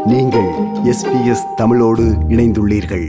நீங்கள் எஸ்பிஎஸ் தமிழோடு இணைந்துள்ளீர்கள்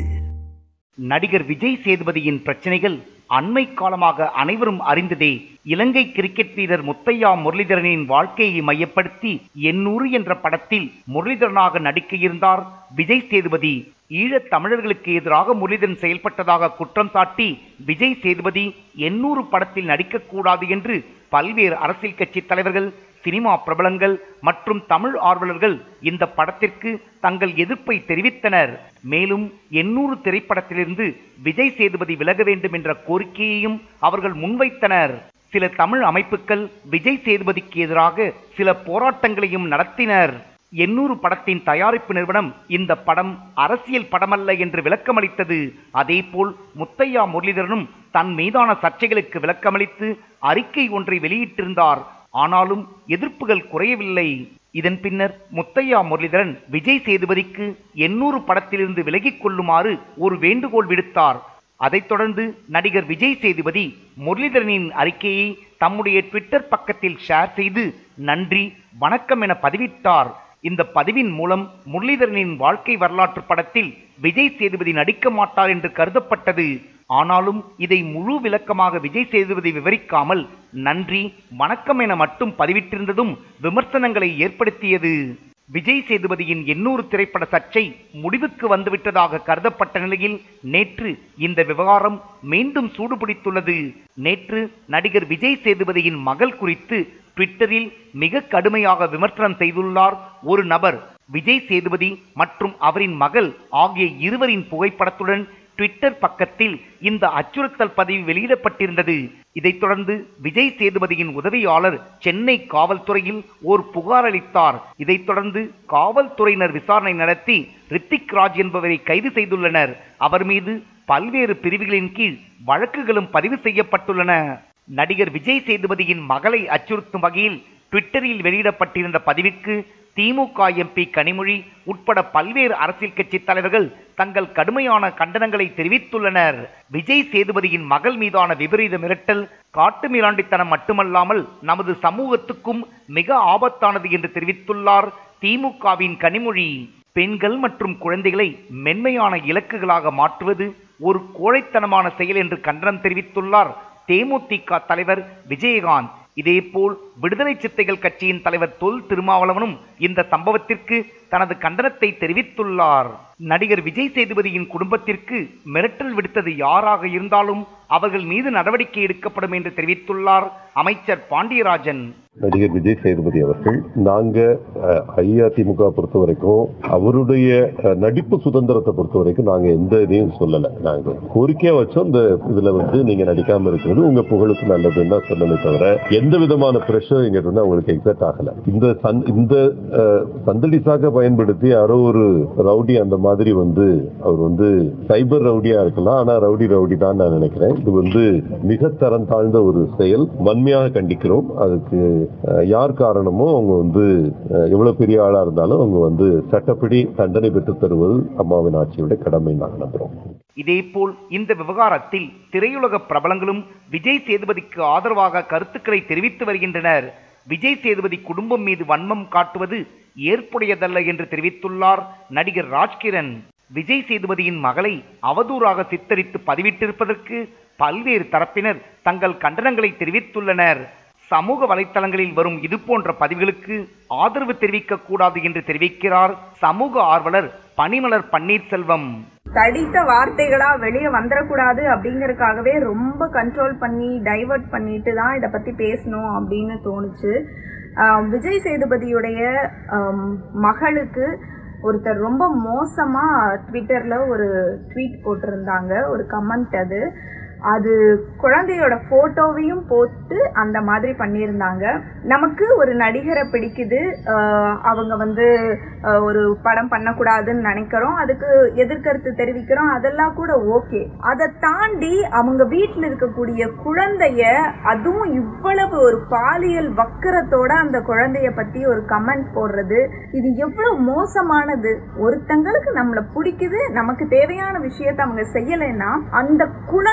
நடிகர் விஜய் சேதுபதியின் பிரச்சனைகள் அண்மை காலமாக அனைவரும் அறிந்ததே இலங்கை கிரிக்கெட் வீரர் முத்தையா முரளிதரனின் வாழ்க்கையை மையப்படுத்தி எண்ணூறு என்ற படத்தில் முரளிதரனாக நடிக்க இருந்தார் விஜய் சேதுபதி ஈழத் தமிழர்களுக்கு எதிராக முரளிதரன் செயல்பட்டதாக குற்றம் சாட்டி விஜய் சேதுபதி எண்ணூறு படத்தில் நடிக்கக்கூடாது என்று பல்வேறு அரசியல் கட்சி தலைவர்கள் சினிமா பிரபலங்கள் மற்றும் தமிழ் ஆர்வலர்கள் இந்த படத்திற்கு தங்கள் எதிர்ப்பை தெரிவித்தனர் மேலும் எண்ணூறு திரைப்படத்திலிருந்து விஜய் சேதுபதி விலக வேண்டும் என்ற கோரிக்கையையும் அவர்கள் முன்வைத்தனர் சில தமிழ் அமைப்புகள் விஜய் சேதுபதிக்கு எதிராக சில போராட்டங்களையும் நடத்தினர் எண்ணூறு படத்தின் தயாரிப்பு நிறுவனம் இந்த படம் அரசியல் படமல்ல என்று விளக்கமளித்தது அதேபோல் முத்தையா முரளிதரனும் தன் மீதான சர்ச்சைகளுக்கு விளக்கமளித்து அறிக்கை ஒன்றை வெளியிட்டிருந்தார் ஆனாலும் எதிர்ப்புகள் குறையவில்லை இதன் பின்னர் முத்தையா முரளிதரன் விஜய் சேதுபதிக்கு எண்ணூறு படத்திலிருந்து விலகிக் கொள்ளுமாறு ஒரு வேண்டுகோள் விடுத்தார் அதைத் தொடர்ந்து நடிகர் விஜய் சேதுபதி முரளிதரனின் அறிக்கையை தம்முடைய ட்விட்டர் பக்கத்தில் ஷேர் செய்து நன்றி வணக்கம் என பதிவிட்டார் இந்த பதிவின் மூலம் முரளிதரனின் வாழ்க்கை வரலாற்று படத்தில் விஜய் சேதுபதி நடிக்க மாட்டார் என்று கருதப்பட்டது ஆனாலும் இதை முழு விளக்கமாக விஜய் சேதுபதி விவரிக்காமல் நன்றி வணக்கம் என மட்டும் பதிவிட்டிருந்ததும் விமர்சனங்களை ஏற்படுத்தியது விஜய் சேதுபதியின் எண்ணூறு திரைப்பட சர்ச்சை முடிவுக்கு வந்துவிட்டதாக கருதப்பட்ட நிலையில் நேற்று இந்த விவகாரம் மீண்டும் சூடுபிடித்துள்ளது நேற்று நடிகர் விஜய் சேதுபதியின் மகள் குறித்து ட்விட்டரில் மிக கடுமையாக விமர்சனம் செய்துள்ளார் ஒரு நபர் விஜய் சேதுபதி மற்றும் அவரின் மகள் ஆகிய இருவரின் புகைப்படத்துடன் ட்விட்டர் பக்கத்தில் இந்த அச்சுறுத்தல் பதிவு வெளியிடப்பட்டிருந்தது இதைத் தொடர்ந்து விஜய் சேதுபதியின் உதவியாளர் சென்னை காவல்துறையில் ஓர் புகார் அளித்தார் இதைத் தொடர்ந்து காவல்துறையினர் விசாரணை நடத்தி ரித்திக் ராஜ் என்பவரை கைது செய்துள்ளனர் அவர் மீது பல்வேறு பிரிவுகளின் கீழ் வழக்குகளும் பதிவு செய்யப்பட்டுள்ளன நடிகர் விஜய் சேதுபதியின் மகளை அச்சுறுத்தும் வகையில் ட்விட்டரில் வெளியிடப்பட்டிருந்த பதிவிற்கு திமுக எம்பி கனிமொழி உட்பட பல்வேறு அரசியல் கட்சி தலைவர்கள் தங்கள் கடுமையான கண்டனங்களை தெரிவித்துள்ளனர் விஜய் சேதுபதியின் மகள் மீதான விபரீத மிரட்டல் காட்டு மிராண்டித்தனம் மட்டுமல்லாமல் நமது சமூகத்துக்கும் மிக ஆபத்தானது என்று தெரிவித்துள்ளார் திமுகவின் கனிமொழி பெண்கள் மற்றும் குழந்தைகளை மென்மையான இலக்குகளாக மாற்றுவது ஒரு கோழைத்தனமான செயல் என்று கண்டனம் தெரிவித்துள்ளார் தேமுதிக தலைவர் விஜயகாந்த் இதேபோல் விடுதலை சித்தைகள் கட்சியின் தலைவர் தொல் திருமாவளவனும் இந்த சம்பவத்திற்கு தனது கண்டனத்தை தெரிவித்துள்ளார் நடிகர் விஜய் சேதுபதியின் குடும்பத்திற்கு மிரட்டல் விடுத்தது யாராக இருந்தாலும் அவர்கள் மீது நடவடிக்கை எடுக்கப்படும் என்று தெரிவித்துள்ளார் அமைச்சர் பாண்டியராஜன் நடிகர் விஜய் சேதுபதி அவர்கள் நாங்க அஹ், அஇஅதிமுக பொறுத்த வரைக்கும் அவருடைய அஹ், நடிப்பு சுதந்திரத்தை பொறுத்த வரைக்கும் நாங்க எந்த இதையும் சொல்லல நாங்க கோரிக்கையா வச்சோம் இந்த இதுல வந்து நீங்க நடிக்காம இருக்கிறது உங்க புகழுக்கு நல்லதுன்னு தான் சொன்னமே தவிர எந்த விதமான பிரஷர் எங்கிட்ட இருந்து அவங்களுக்கு எக்ஸாக்ட் ஆகல இந்த சந் இந்த அஹ், சந்தடிசாக பயன்படுத்தி யாரோ ஒரு ரவுடி அந்த மாதிரி வந்து அவர் வந்து சைபர் ரவுடியா இருக்கலாம் ஆனா ரவுடி ரவுடி தான் நான் நினைக்கிறேன் இது வந்து மிக தரம் தாழ்ந்த ஒரு செயல் வன்மையாக கண்டிக்கிறோம் அதுக்கு அஹ், யார் காரணமோ அவங்க வந்து அஹ், எவ்வளவு பெரிய ஆளா இருந்தாலும் அவங்க வந்து சட்டப்படி தண்டனை பெற்றுத் தருவது அம்மாவின் ஆட்சியுடைய கடமை நாங்கள் நம்புறோம் இதேபோல் இந்த விவகாரத்தில் திரையுலக பிரபலங்களும் விஜய் சேதுபதிக்கு ஆதரவாக கருத்துக்களை தெரிவித்து வருகின்றனர் விஜய் சேதுபதி குடும்பம் மீது வன்மம் காட்டுவது ஏற்புடையதல்ல என்று தெரிவித்துள்ளார் நடிகர் ராஜ்கிரண் விஜய் சேதுபதியின் மகளை அவதூறாக சித்தரித்து பதிவிட்டிருப்பதற்கு பல்வேறு தரப்பினர் தங்கள் கண்டனங்களை தெரிவித்துள்ளனர் சமூக வலைத்தளங்களில் வரும் இதுபோன்ற பதிவுகளுக்கு ஆதரவு தெரிவிக்க கூடாது என்று தெரிவிக்கிறார் சமூக ஆர்வலர் பனிமலர் பன்னீர்செல்வம் தடித்த வார்த்தைகளா வெளியே வந்துடக்கூடாது அப்படிங்கறதுக்காகவே ரொம்ப கண்ட்ரோல் பண்ணி டைவர்ட் பண்ணிட்டு தான் இதை பத்தி பேசணும் அப்படின்னு தோணுச்சு ஆஹ் விஜய் சேதுபதியுடைய ஆம், மகளுக்கு ஒருத்தர் ரொம்ப மோசமா ட்விட்டர்ல ஒரு ட்வீட் போட்டிருந்தாங்க ஒரு கமெண்ட் அது அது குழந்தையோட போட்டோவையும் போட்டு அந்த மாதிரி பண்ணியிருந்தாங்க நமக்கு ஒரு நடிகரை பிடிக்குது ஆஹ் அவங்க வந்து ஆஹ் ஒரு படம் பண்ணக்கூடாதுன்னு நினைக்கிறோம் அதுக்கு எதிர்கருத்து தெரிவிக்கிறோம் அதெல்லாம் கூட ஓகே அதை தாண்டி அவங்க வீட்டில் இருக்கக்கூடிய குழந்தைய அதுவும் இவ்வளவு ஒரு பாலியல் வக்கரத்தோட அந்த குழந்தைய பத்தி ஒரு கமெண்ட் போடுறது இது எவ்வளவு மோசமானது ஒருத்தங்களுக்கு நம்மள பிடிக்குது நமக்கு தேவையான விஷயத்த அவங்க செய்யலைன்னா அந்த குழந்தைகளை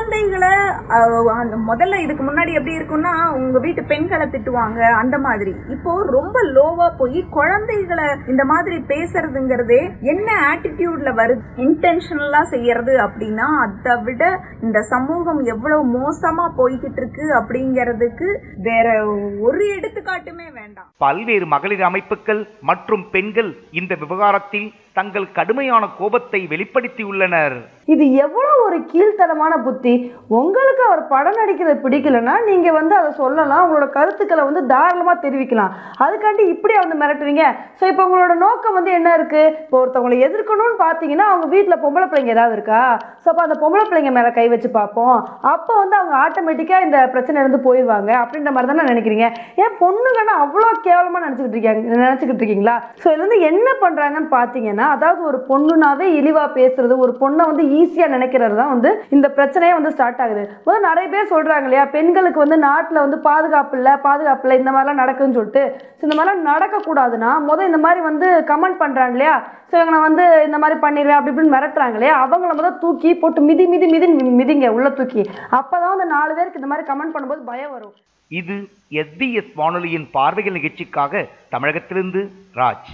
அதனால அஹ், அந்த முதல்ல இதுக்கு முன்னாடி எப்படி இருக்கும்னா உங்க வீட்டு பெண்களை திட்டுவாங்க அந்த மாதிரி இப்போ ரொம்ப லோவா போய் குழந்தைகளை இந்த மாதிரி பேசுறதுங்கிறதே என்ன ஆட்டிடியூட்ல வருது இன்டென்ஷனலா செய்யறது அப்படின்னா அதை விட இந்த சமூகம் எவ்வளவு மோசமா போய்கிட்டு இருக்கு அப்படிங்கிறதுக்கு வேற ஒரு எடுத்துக்காட்டுமே வேண்டாம் பல்வேறு மகளிர் அமைப்புகள் மற்றும் பெண்கள் இந்த விவகாரத்தில் தங்கள் கடுமையான கோபத்தை வெளிப்படுத்தியுள்ளனர் இது எவ்வளவு ஒரு கீழ்த்தரமான புத்தி உங்களுக்கு அவர் படம் நடிக்கிறது பிடிக்கலன்னா நீங்க வந்து அதை சொல்லலாம் உங்களோட கருத்துக்களை வந்து தாராளமா தெரிவிக்கலாம் அதுக்காண்டி இப்படி வந்து மிரட்டுவீங்க ஸோ இப்போ உங்களோட நோக்கம் வந்து என்ன இருக்கு இப்போ ஒருத்தவங்களை எதிர்க்கணும்னு பார்த்தீங்கன்னா அவங்க வீட்டில் பொம்பளை பிள்ளைங்க ஏதாவது இருக்கா ஸோ அப்போ அந்த பொம்பளை பிள்ளைங்க மேலே கை வச்சு பார்ப்போம் அப்போ வந்து அவங்க ஆட்டோமேட்டிக்காக இந்த பிரச்சனை இருந்து போயிடுவாங்க அப்படின்ற மாதிரி தானே நினைக்கிறீங்க ஏன் பொண்ணுங்கன்னா அவ்வளோ கேவலமாக நினச்சிக்கிட்டு இருக்காங்க நினச்சிக்கிட்டு இருக்கீங்களா ஸோ இதுல இருந்து என்ன பண்ணுறாங்கன்னு பார்த்தீங்கன்னா அதாவது ஒரு பொண்ணுனாவே இழிவாக பேசுறது ஒரு பொண்ணை வந்து ஈஸியாக நினைக்கிறது தான் வந்து இந்த பிரச்சனையே வந்து ஸ்டார்ட் ஆகுது முதல்ல நிறைய பேர் சொல்கிறாங்க இல்லையா பெண்களுக்கு வந்து நாட்டில் வந்து பாதுகாப்பு இல்லை பாதுகாப்பு இல்லை இந்த மாதிரிலாம் நடக்குதுன்னு சொல்லிட்டு ஸோ இந்த மாதிரிலாம் நடக்கக்கூடாதுன்னா முதல் இந்த மாதிரி வந்து கமெண்ட் பண்ணுறாங்க இல்லையா ஸோ இவங்க நான் வந்து இந்த மாதிரி பண்ணிடுவேன் அப்படி இப்படின்னு மிரட்டுறாங்க இல்லையா அவங்கள முதல் தூக்கி போட்டு மிதி மிதி மிதி மிதிங்க உள்ள தூக்கி அப்போ தான் வந்து நாலு பேருக்கு இந்த மாதிரி கமெண்ட் பண்ணும்போது பயம் வரும் இது எஸ்பிஎஸ் வானொலியின் பார்வைகள் நிகழ்ச்சிக்காக தமிழகத்திலிருந்து ராஜ்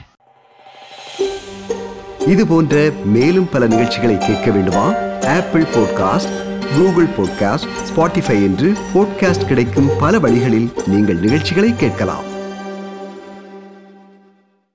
இது போன்ற மேலும் பல நிகழ்ச்சிகளை கேட்க வேண்டுமா Apple podcast Google podcast Spotify என்று பாட்காஸ்ட் கிடைக்கும் பல வழிகளில் நீங்கள் நிகழ்ச்சிகளை கேட்கலாம்